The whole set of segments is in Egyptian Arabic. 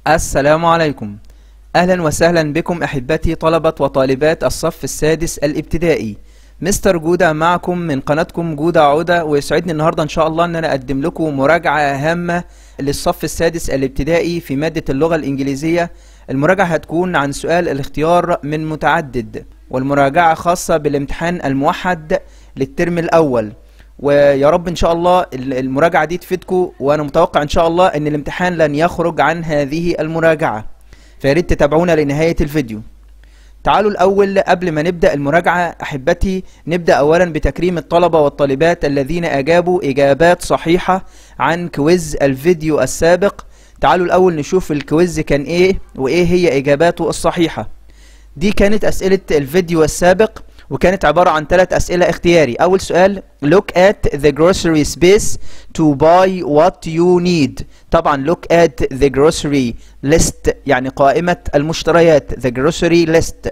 السلام عليكم أهلا وسهلا بكم أحبتي طلبة وطالبات الصف السادس الابتدائي مستر جودة معكم من قناتكم جودة عودة ويسعدني النهاردة إن شاء الله أن أنا أقدم لكم مراجعة هامة للصف السادس الابتدائي في مادة اللغة الإنجليزية المراجعة هتكون عن سؤال الاختيار من متعدد والمراجعة خاصة بالامتحان الموحد للترم الأول ويا رب ان شاء الله المراجعه دي تفيدكم وانا متوقع ان شاء الله ان الامتحان لن يخرج عن هذه المراجعه فياريت تتابعونا لنهايه الفيديو تعالوا الاول قبل ما نبدا المراجعه احبتي نبدا اولا بتكريم الطلبه والطالبات الذين اجابوا اجابات صحيحه عن كويز الفيديو السابق تعالوا الاول نشوف الكويز كان ايه وايه هي اجاباته الصحيحه دي كانت اسئله الفيديو السابق وكانت عبارة عن ثلاث أسئلة اختياري أول سؤال look at the grocery space to buy what you need طبعا look at the grocery list يعني قائمة المشتريات the grocery list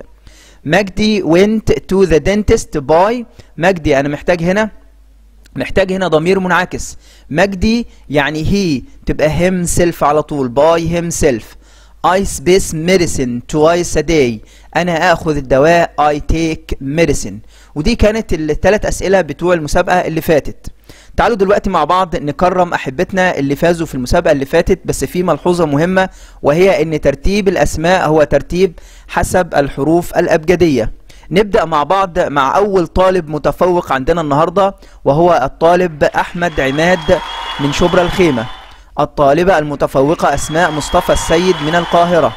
مجدي went to the dentist to buy مجدي أنا محتاج هنا محتاج هنا ضمير منعكس مجدي يعني he تبقى himself على طول by himself I space medicine twice a day أنا آخذ الدواء I take medicine ودي كانت الثلاث أسئلة بتوع المسابقة اللي فاتت تعالوا دلوقتي مع بعض نكرم أحبتنا اللي فازوا في المسابقة اللي فاتت بس في ملحوظة مهمة وهي إن ترتيب الأسماء هو ترتيب حسب الحروف الأبجدية نبدأ مع بعض مع أول طالب متفوق عندنا النهاردة وهو الطالب أحمد عماد من شبرا الخيمة الطالبة المتفوقة أسماء مصطفى السيد من القاهرة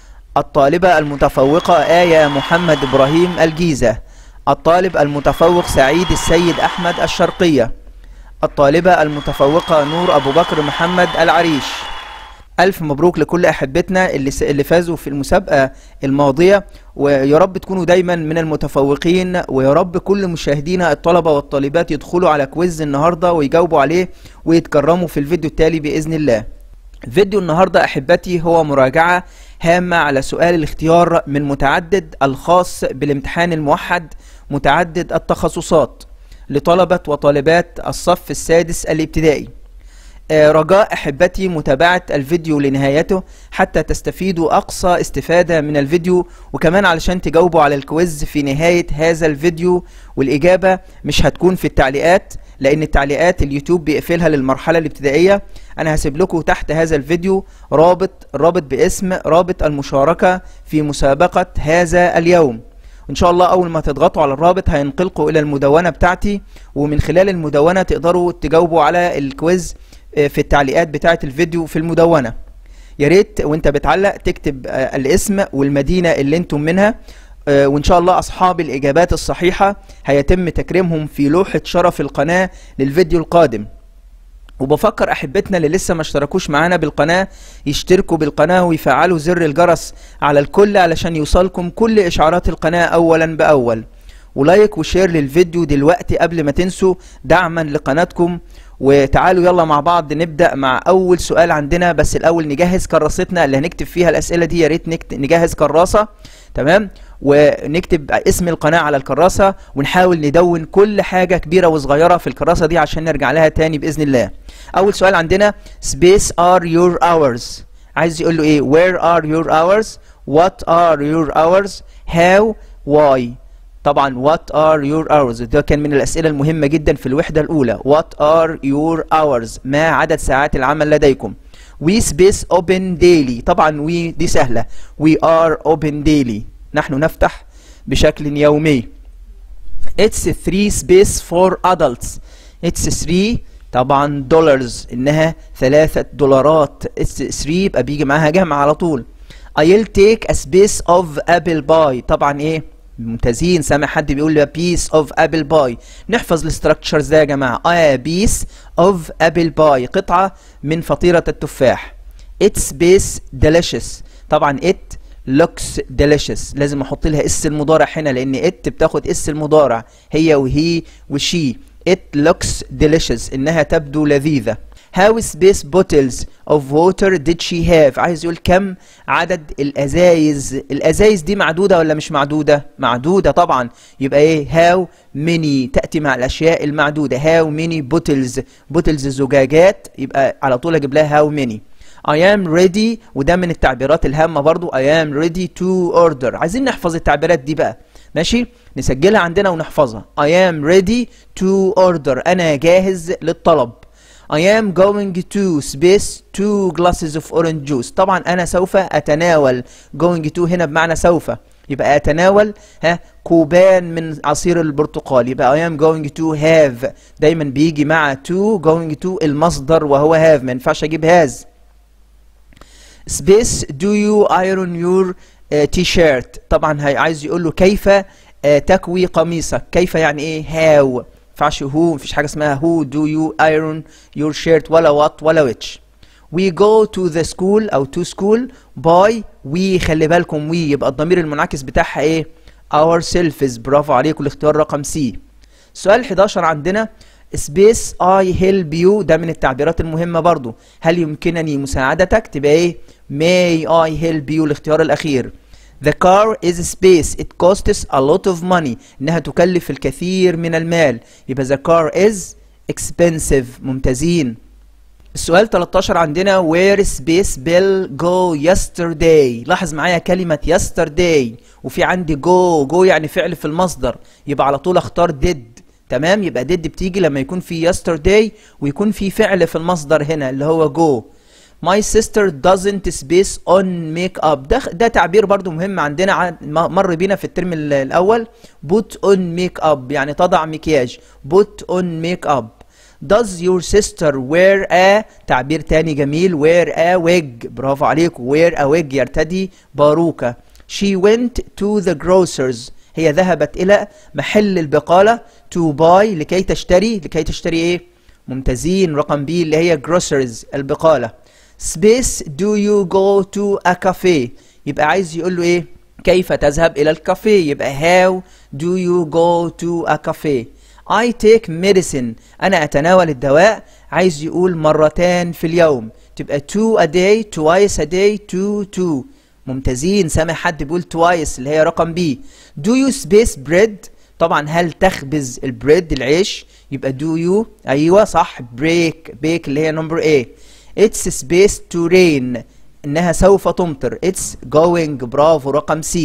الطالبة المتفوقة آية محمد إبراهيم الجيزة الطالب المتفوق سعيد السيد أحمد الشرقية الطالبة المتفوقة نور أبو بكر محمد العريش ألف مبروك لكل أحبتنا اللي, اللي فازوا في المسابقة الماضية ويا رب تكونوا دايما من المتفوقين ويا رب كل مشاهدينا الطلبة والطالبات يدخلوا على كويز النهاردة ويجاوبوا عليه ويتكرموا في الفيديو التالي بإذن الله فيديو النهاردة أحبتي هو مراجعة هامة على سؤال الاختيار من متعدد الخاص بالامتحان الموحد متعدد التخصصات لطلبة وطالبات الصف السادس الابتدائي رجاء احبتي متابعة الفيديو لنهايته حتى تستفيدوا اقصى استفادة من الفيديو وكمان علشان تجاوبوا على الكويز في نهاية هذا الفيديو والاجابة مش هتكون في التعليقات لان التعليقات اليوتيوب بيقفلها للمرحلة الابتدائية انا هسيب لكم تحت هذا الفيديو رابط رابط باسم رابط المشاركة في مسابقة هذا اليوم ان شاء الله اول ما تضغطوا على الرابط هينقلكم الى المدونة بتاعتي ومن خلال المدونة تقدروا تجاوبوا على الكويز في التعليقات بتاعة الفيديو في المدونة يا ريت وانت بتعلق تكتب الاسم والمدينة اللي انتم منها وان شاء الله اصحاب الاجابات الصحيحة هيتم تكريمهم في لوحة شرف القناة للفيديو القادم وبفكر احبتنا اللي لسه ما اشتركوش معانا بالقناة يشتركوا بالقناة ويفعلوا زر الجرس على الكل علشان يوصلكم كل اشعارات القناة اولا باول ولايك وشير للفيديو دلوقتي قبل ما تنسوا دعما لقناتكم وتعالوا يلا مع بعض نبدأ مع أول سؤال عندنا بس الأول نجهز كراستنا اللي هنكتب فيها الأسئلة دي يا ريت نجهز كراسة تمام ونكتب اسم القناة على الكراسة ونحاول ندون كل حاجة كبيرة وصغيرة في الكراسة دي عشان نرجع لها تاني بإذن الله أول سؤال عندنا space are your hours عايز يقول له إيه where are your hours what are your hours how why طبعا what are your hours ده كان من الأسئلة المهمة جدا في الوحدة الأولى what are your hours ما عدد ساعات العمل لديكم we space open daily طبعا we دي سهلة we are open daily نحن نفتح بشكل يومي it's 3 space for adults it's 3 طبعا دولارز انها ثلاثة دولارات it's 3 يبقى بيجي معاها جمع على طول I'll take a space of apple pie طبعا ايه ممتازين سامع حد بيقول لي بيس اوف ابل باي نحفظ الاستراكشرز ده يا جماعه اه بيس اوف ابل باي قطعه من فطيره التفاح اتس بيس ديليشس طبعا ات لوكس ديليشس لازم احط لها اس المضارع هنا لان ات بتاخد اس المضارع هي وهي وشي ات لوكس ديليشس انها تبدو لذيذه How space bottles of water did she have عايز يقول كم عدد الازايز الازايز دي معدودة ولا مش معدودة معدودة طبعا يبقى ايه how many تأتي مع الاشياء المعدودة how many bottles bottles زجاجات يبقى على طول اجيب لها how many I am ready وده من التعبيرات الهامة برضو I am ready to order عايزين نحفظ التعبيرات دي بقى ماشي نسجلها عندنا ونحفظها I am ready to order أنا جاهز للطلب I am going to space two glasses of orange juice طبعا أنا سوف أتناول going to هنا بمعنى سوف يبقى أتناول ها كوبان من عصير البرتقال يبقى I am going to have دايما بيجي مع to going to المصدر وهو have ما ينفعش أجيب has space do you iron your uh, t-shirt طبعا هي عايز يقول له كيف uh, تكوي قميصك كيف يعني ايه how ينفعش هو مفيش حاجه اسمها who do you iron your shirt ولا what ولا which we go to the school او to school by we خلي بالكم we يبقى الضمير المنعكس بتاعها ايه ourselves برافو عليكم الاختيار رقم سي سؤال 11 عندنا سبيس I help you ده من التعبيرات المهمة برضو هل يمكنني مساعدتك تبقى ايه may I help you الاختيار الأخير The car is space it costs a lot of money إنها تكلف الكثير من المال يبقى the car is expensive ممتازين السؤال 13 عندنا where space bill go yesterday لاحظ معايا كلمة yesterday وفي عندي go go يعني فعل في المصدر يبقى على طول اختار did تمام يبقى did بتيجي لما يكون في yesterday ويكون في فعل في المصدر هنا اللي هو go My sister doesn't space on makeup ده ده تعبير برضو مهم عندنا مر بينا في الترم الأول put on makeup يعني تضع مكياج put on makeup Does your sister wear a تعبير تاني جميل wear a wig برافو عليكم wear a wig يرتدي باروكة She went to the grocers هي ذهبت إلى محل البقالة to buy لكي تشتري لكي تشتري إيه ممتازين رقم بي اللي هي groceries البقالة Space do you go to a cafe يبقى عايز يقول له إيه كيف تذهب إلى الكافيه يبقى how do you go to a cafe I take medicine أنا أتناول الدواء عايز يقول مرتان في اليوم تبقى two a day twice a day two two ممتازين سامع حد بيقول twice اللي هي رقم B do you space bread طبعا هل تخبز البريد العيش يبقى do you أيوة صح break bake اللي هي number A it's space to rain إنها سوف تمطر it's going برافو رقم C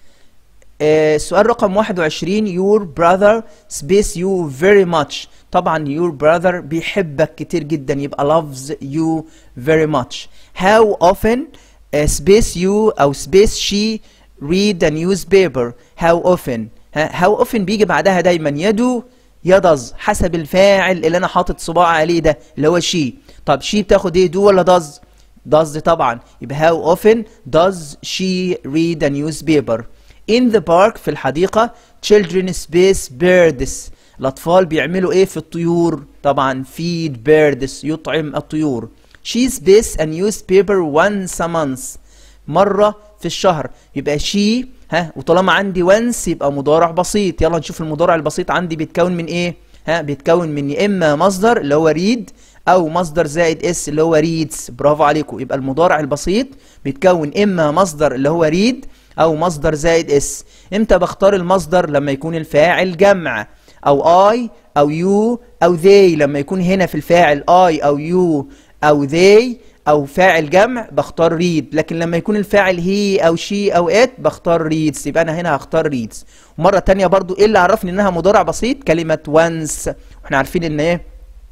السؤال رقم 21 your brother space you very much طبعا your brother بيحبك كتير جدا يبقى loves you very much how often uh, space you أو space she read a newspaper how often ها how often بيجي بعدها دايما يدو يدز حسب الفاعل اللي انا حاطط صباع عليه ده اللي هو she طب she بتاخد ايه دو ولا does does طبعا يبقى how often does she read a newspaper in the park في الحديقة children space birds الأطفال بيعملوا إيه في الطيور طبعا feed birds يطعم الطيور she space a newspaper once a month مرة في الشهر يبقى she ها وطالما عندي once يبقى مضارع بسيط يلا نشوف المضارع البسيط عندي بيتكون من إيه ها بيتكون من يا إما مصدر اللي هو read أو مصدر زائد اس اللي هو reads برافو عليكم يبقى المضارع البسيط بيتكون إما مصدر اللي هو read او مصدر زائد اس امتى بختار المصدر لما يكون الفاعل جمع او اي او يو او ذي لما يكون هنا في الفاعل اي او يو او ذي او فاعل جمع بختار ريد لكن لما يكون الفاعل هي او شي او ات بختار ريدز يبقى انا هنا هختار ريدز ومره تانية برضو ايه اللي عرفني انها مضارع بسيط كلمه وانس واحنا عارفين ان ايه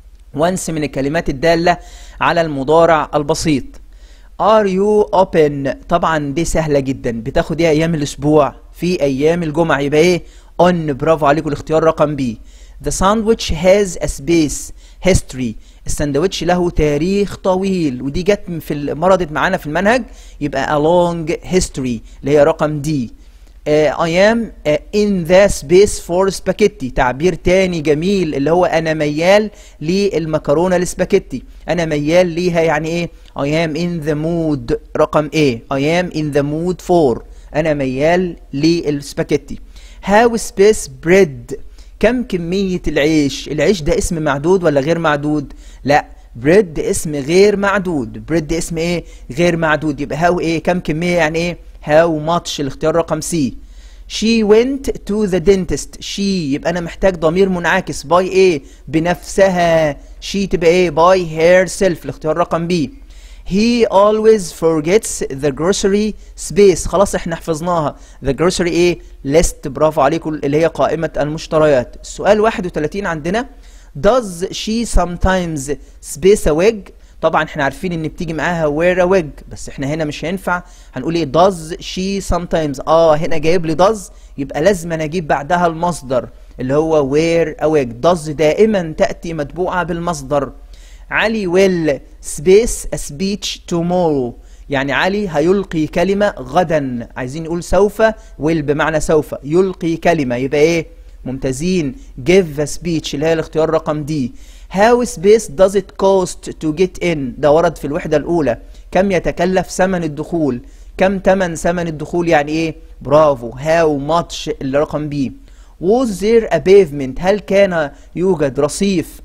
وانس من الكلمات الداله على المضارع البسيط Are you open طبعا دي سهلة جدا بتاخد ايه ايام الاسبوع في ايام الجمعة يبقى ايه on برافو عليكم الاختيار رقم بي The sandwich has a space history الساندوتش له تاريخ طويل ودي جت في مرضت معانا في المنهج يبقى a long history اللي هي رقم دي uh, I am uh, in the space for spaghetti تعبير تاني جميل اللي هو أنا ميال للمكرونة السباكيتي أنا ميال ليها يعني إيه I am in the mood رقم A I am in the mood for أنا ميال للسباكيتي how space bread كم كمية العيش العيش ده اسم معدود ولا غير معدود لا بريد اسم غير معدود بريد اسم ايه غير معدود يبقى هاو ايه كم كمية يعني ايه how much الاختيار رقم سي she went to the dentist she يبقى انا محتاج ضمير منعكس by ايه بنفسها she تبقى ايه by herself الاختيار رقم بي he always forgets the grocery space خلاص احنا حفظناها the grocery ايه list برافو عليكم اللي هي قائمة المشتريات السؤال 31 عندنا does she sometimes space a wig طبعا احنا عارفين ان بتيجي معاها wear a wig بس احنا هنا مش هينفع هنقول ايه does she sometimes اه هنا جايب لي does يبقى لازم انا اجيب بعدها المصدر اللي هو wear a wig does دائما تأتي متبوعة بالمصدر علي will space a speech tomorrow يعني علي هيلقي كلمة غدا عايزين نقول سوف will بمعنى سوف يلقي كلمة يبقى ايه ممتازين give a speech اللي هي الاختيار رقم دي how space does it cost to get in ده ورد في الوحدة الأولى كم يتكلف ثمن الدخول كم تمن ثمن الدخول يعني ايه برافو how much اللي رقم بي was there a pavement هل كان يوجد رصيف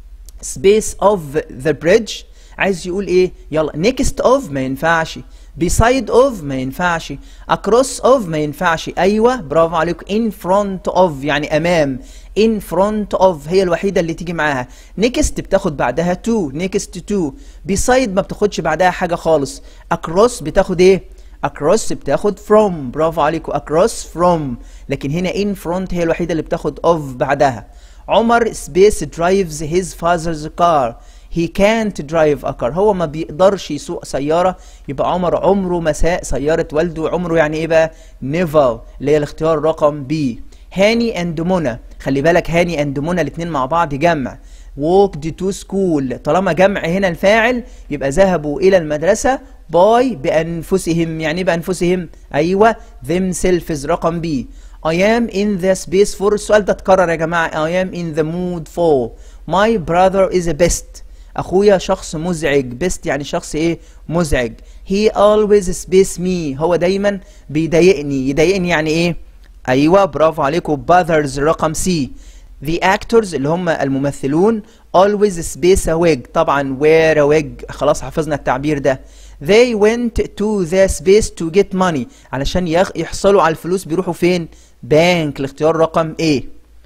space of the bridge عايز يقول ايه يلا next of ما ينفعش beside of ما ينفعش across of ما ينفعش ايوه برافو عليكم in front of يعني امام in front of هي الوحيده اللي تيجي معاها next بتاخد بعدها to next to beside ما بتاخدش بعدها حاجه خالص across بتاخد ايه across بتاخد from برافو عليكم across from لكن هنا in front هي الوحيده اللي بتاخد of بعدها عمر سبيس drives his father's car he can't drive a car هو ما بيقدرش يسوق سيارة يبقى عمر عمره ما ساق سيارة والده عمره يعني ايه بقى never اللي هي الاختيار رقم B هاني اند منى خلي بالك هاني اند منى الاتنين مع بعض جمع walked to school طالما جمع هنا الفاعل يبقى ذهبوا إلى المدرسة باي بأنفسهم يعني ايه بأنفسهم أيوة themselves رقم B I am in the space for السؤال ده اتكرر يا جماعة I am in the mood for my brother is a best أخويا شخص مزعج best يعني شخص إيه مزعج he always space me هو دايما بيضايقني يضايقني يعني إيه أيوة برافو عليكم bothers رقم C the actors اللي هم الممثلون always space a wig طبعا wear a wig خلاص حفظنا التعبير ده they went to the space to get money علشان يحصلوا على الفلوس بيروحوا فين بانك الاختيار رقم A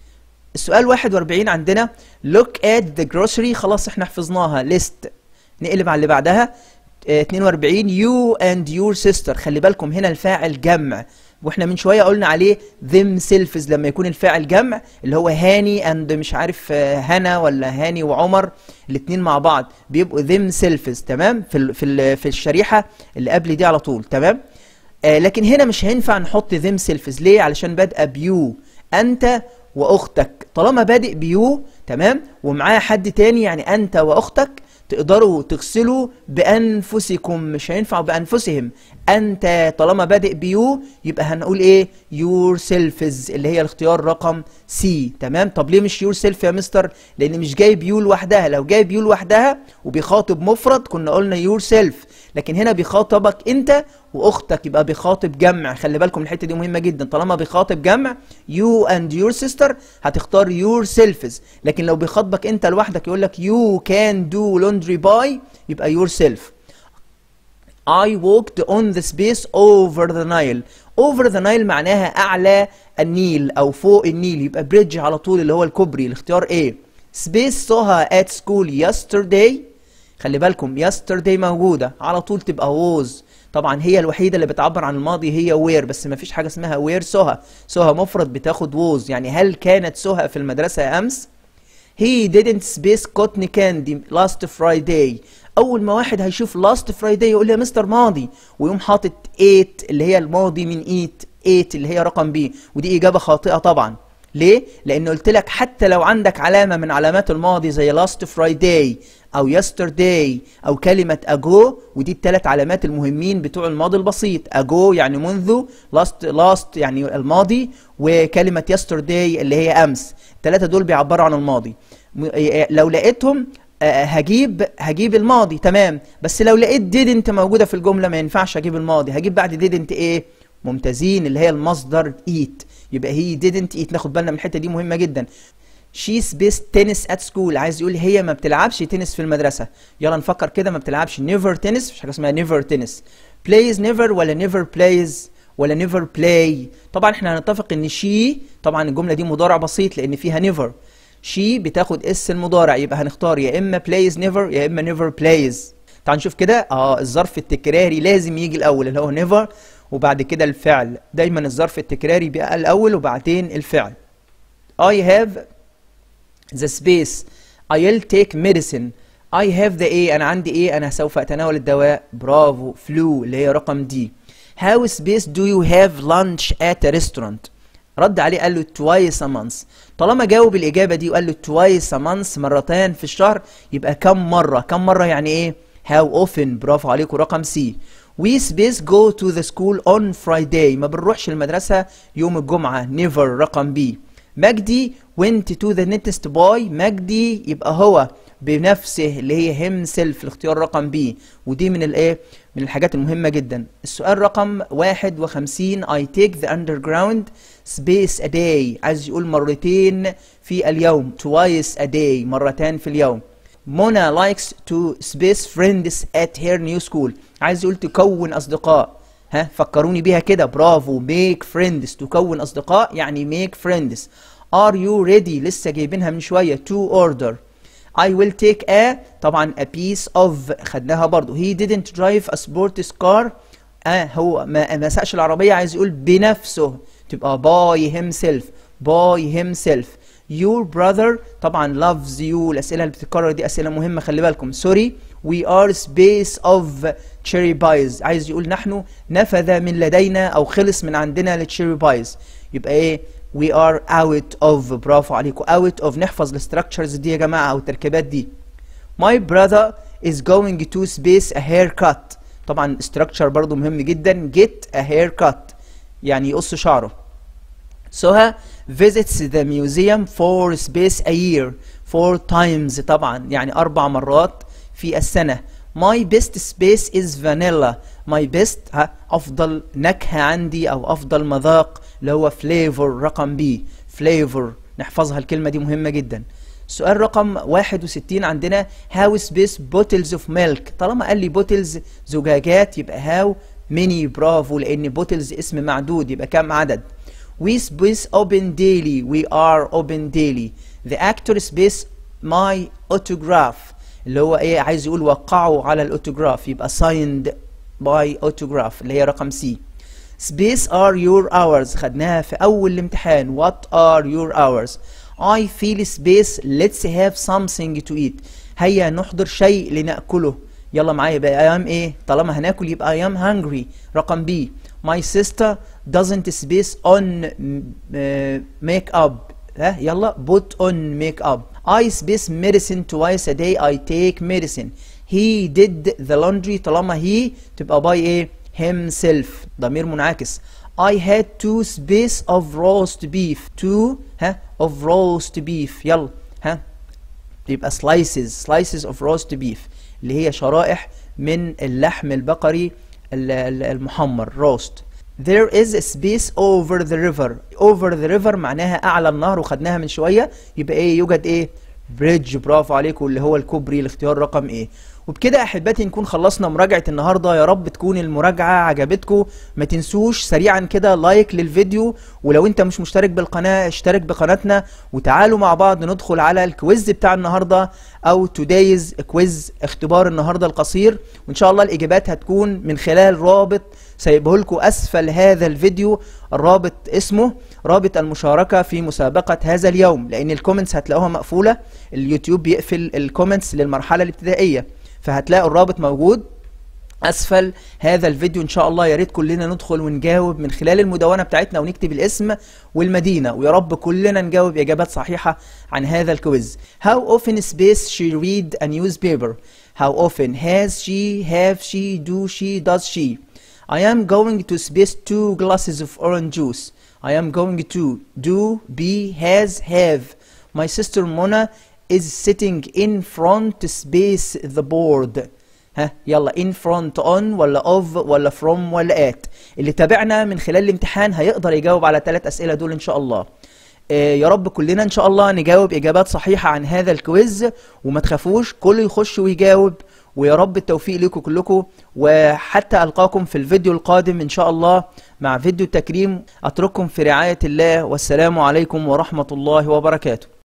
السؤال 41 عندنا look at the grocery خلاص احنا حفظناها list نقلب على اللي بعدها 42 you and your sister خلي بالكم هنا الفاعل جمع واحنا من شويه قلنا عليه themselves لما يكون الفاعل جمع اللي هو هاني اند مش عارف هنا ولا هاني وعمر الاثنين مع بعض بيبقوا themselves تمام في ال في ال في الشريحه اللي قبل دي على طول تمام آه لكن هنا مش هينفع نحط themselves ليه علشان بادئه بيو انت واختك طالما بادئ بيو تمام ومعاه حد تاني يعني انت واختك تقدروا تغسلوا بانفسكم مش هينفع بانفسهم انت طالما بادئ بيو يبقى هنقول ايه يور سيلفز اللي هي الاختيار رقم سي تمام طب ليه مش يور سيلف يا مستر لان مش جايب يو لوحدها لو جايب يو لوحدها وبيخاطب مفرد كنا قلنا يور سيلف لكن هنا بيخاطبك انت واختك يبقى بيخاطب جمع خلي بالكم الحته دي مهمه جدا طالما بيخاطب جمع يو اند يور سيستر هتختار يور سيلفز لكن لو بيخاطبك انت لوحدك يقول لك يو كان دو لوندري باي يبقى يور سيلف I walked on the space over the Nile over the Nile معناها أعلى النيل أو فوق النيل يبقى بريدج على طول اللي هو الكوبري الاختيار A space saw at school yesterday خلي بالكم yesterday موجودة على طول تبقى was طبعا هي الوحيدة اللي بتعبر عن الماضي هي where بس ما فيش حاجة اسمها where سهى سهى مفرد بتاخد was يعني هل كانت سهى في المدرسة أمس he didn't space cotton candy last Friday اول ما واحد هيشوف لاست فرايداي يقول لي يا مستر ماضي ويقوم حاطط 8 اللي هي الماضي من ايت 8 اللي هي رقم بي ودي اجابه خاطئه طبعا ليه لان قلت لك حتى لو عندك علامه من علامات الماضي زي لاست فرايداي او يسترداي او كلمه اجو ودي الثلاث علامات المهمين بتوع الماضي البسيط اجو يعني منذ لاست لاست يعني الماضي وكلمه يسترداي اللي هي امس الثلاثه دول بيعبروا عن الماضي لو لقيتهم هجيب هجيب الماضي تمام بس لو لقيت didn't موجوده في الجمله ما ينفعش اجيب الماضي هجيب بعد didn't ايه ممتازين اللي هي المصدر eat يبقى هي didn't eat ناخد بالنا من الحته دي مهمه جدا she spaced tennis at school عايز يقول هي ما بتلعبش تنس في المدرسه يلا نفكر كده ما بتلعبش never tennis مش حاجه اسمها never tennis plays never ولا never plays ولا never play طبعا احنا هنتفق ان she طبعا الجمله دي مضارع بسيط لان فيها never she بتاخد اس المضارع يبقى هنختار يا اما plays never يا اما never plays تعال نشوف كده اه الظرف التكراري لازم يجي الاول اللي هو never وبعد كده الفعل دايما الظرف التكراري بيبقى الاول وبعدين الفعل I have the space I'll take medicine I have the ايه انا عندي ايه انا سوف اتناول الدواء برافو فلو اللي هي رقم دي How space do you have lunch at a restaurant رد عليه قال له twice a month طالما جاوب الإجابة دي وقال له twice a month مرتين في الشهر يبقى كم مرة كم مرة يعني إيه how often برافو عليكم رقم سي we space go to the school on Friday ما بنروحش المدرسة يوم الجمعة never رقم بي مجدي went to the next boy مجدي يبقى هو بنفسه اللي هي himself الاختيار رقم بي ودي من الايه من الحاجات المهمة جدا السؤال رقم 51 I take the underground space a day عايز يقول مرتين في اليوم twice a day مرتين في اليوم منى likes to space friends at her new school عايز يقول تكون أصدقاء ها فكروني بيها كده برافو make friends تكون أصدقاء يعني make friends are you ready لسه جايبينها من شوية to order I will take a طبعا a piece of خدناها برضو he didn't drive a sports car آه هو ما, ما سقش العربية عايز يقول بنفسه تبقى by himself by himself your brother طبعا loves you الأسئلة اللي بتتكرر دي أسئلة مهمة خلي بالكم sorry we are space of cherry pies عايز يقول نحن نفذ من لدينا أو خلص من عندنا للcherry pies يبقى إيه we are out of برافو عليكم out of نحفظ الستراكشرز دي يا جماعة أو التركيبات دي my brother is going to space a haircut طبعا structure برضو مهم جدا get a haircut يعني يقص شعره سهى visits the museum for space a year four times طبعا يعني أربع مرات في السنة my best space is vanilla my best ها أفضل نكهة عندي أو أفضل مذاق اللي هو flavor رقم B flavor نحفظها الكلمة دي مهمة جدا سؤال رقم 61 عندنا how space bottles of milk طالما قال لي bottles زجاجات يبقى how many برافو لأن bottles اسم معدود يبقى كم عدد we space open daily we are open daily the actor space my autograph اللي هو ايه عايز يقول وقعوا على الاوتوجراف يبقى signed by autograph اللي هي رقم سي space are your hours خدناها في اول الامتحان what are your hours I feel space let's have something to eat هيا نحضر شيء لنأكله يلا معايا يبقى I am ايه طالما هناكل يبقى I am hungry رقم بي my sister doesn't space on uh, make up ها يلا put on make up I space medicine twice a day I take medicine he did the laundry طالما he تبقى by ايه himself ضمير منعكس I had two space of roast beef two ها of roast beef يلا ها يبقى slices slices of roast beef اللي هي شرائح من اللحم البقري المحمر roast There is a space over the river over the river معناها أعلى النهر وخدناها من شوية يبقى إيه يوجد إيه بريدج برافو عليكم اللي هو الكوبري الاختيار رقم إيه وبكده احبتي نكون خلصنا مراجعه النهارده يا رب تكون المراجعه عجبتكم ما تنسوش سريعا كده لايك للفيديو ولو انت مش مشترك بالقناه اشترك بقناتنا وتعالوا مع بعض ندخل على الكويز بتاع النهارده او تودايز كويز اختبار النهارده القصير وان شاء الله الاجابات هتكون من خلال رابط سايبه لكم اسفل هذا الفيديو الرابط اسمه رابط المشاركه في مسابقه هذا اليوم لان الكومنتس هتلاقوها مقفوله اليوتيوب بيقفل الكومنتس للمرحله الابتدائيه فهتلاقوا الرابط موجود اسفل هذا الفيديو ان شاء الله يا ريت كلنا ندخل ونجاوب من خلال المدونه بتاعتنا ونكتب الاسم والمدينه ويا رب كلنا نجاوب اجابات صحيحه عن هذا الكويز how often space she read a newspaper how often has she have she do she does she I am going to space two glasses of orange juice I am going to do be has have my sister Mona is sitting in front space the board ها يلا in front on ولا of ولا from ولا at اللي تابعنا من خلال الامتحان هيقدر يجاوب على ثلاث أسئلة دول إن شاء الله آه يا رب كلنا إن شاء الله نجاوب إجابات صحيحة عن هذا الكويز وما تخافوش كله يخش ويجاوب ويا رب التوفيق لكم كلكم وحتى ألقاكم في الفيديو القادم إن شاء الله مع فيديو تكريم أترككم في رعاية الله والسلام عليكم ورحمة الله وبركاته